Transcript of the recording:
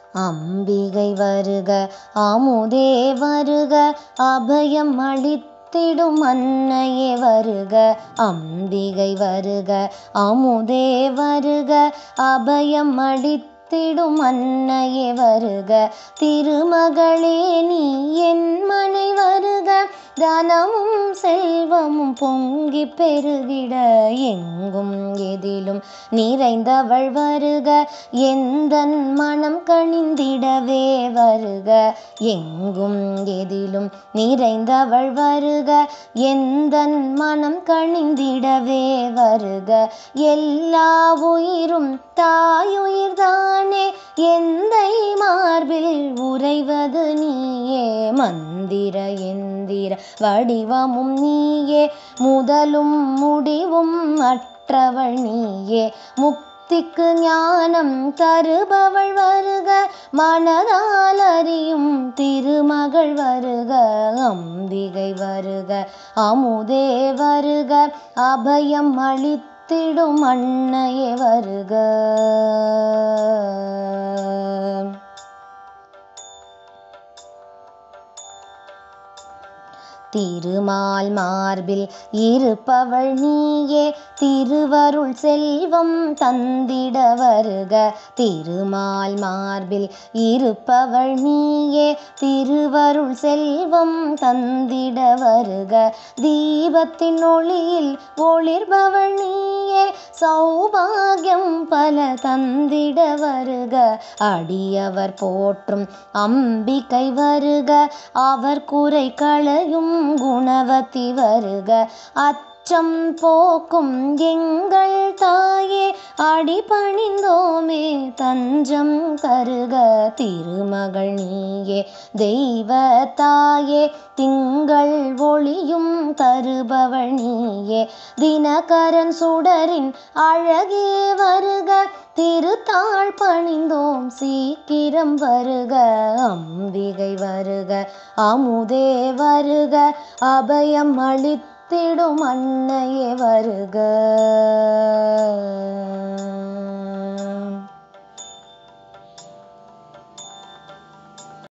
அம்பிகை வருக அமுதே வருக அபயம் அளித்திடும் அன்னையே வருக அம்பிகை வருக அமுதே வருக அபயம் அளித்திடும் அன்னையே வருக திருமகளே நீ என் மனை வருக தனமும் செல்வமும் பொங்கி பெருகிட எங்கும் எதிலும் நிறைந்தவள் வருக எந்தன் மனம் கனிந்திடவே வருக எங்கும் எதிலும் நிறைந்தவள் வருக எந்தன் மனம் கனிந்திடவே வருக எல்லா உயிரும் தாயுயிர்தானே எந்தை மார்பில் உறைவது நீயே மந்திர எந்திர வடிவமும் நீயே முதலும் முடிவும் அற்றவள் நீயே முக்திக்கு ஞானம் தருபவள் வருக மனதால் அறியும் திருமகள் வருக அம்பிகை வருக அமுதே வருக அபயம் அளித்திடும் அன்னையே வருக திருமால் மார்பில் இருப்பவள் நீயே திருவருள் செல்வம் தந்திட வருக திருமால் மார்பில் இருப்பவள் நீயே திருவருள் செல்வம் தந்திட வருக தீபத்தின் ஒளியில் ஒளிர்பவள் நீயே சௌபாகியம் பல தந்திட வருக அடியவர் போற்றும் அம்பிகை வருக அவர் குறை களையும் குணவதி வருக அச்சம் போக்கும் எங்கள் தாயே அடி பணிந்தோமே தஞ்சம் தருக திருமகள் நீயே தெய்வ தாயே திங்கள் ஒளியும் தருபவள் நீயே தினகரன் சுடரின் அழகே வருக திருத்தாள் பணிந்தோம் சீக்கிரம் வருக அம்பிகை வருக அமுதே வருக அபயம் அளித்திடும் அன்னையே வருக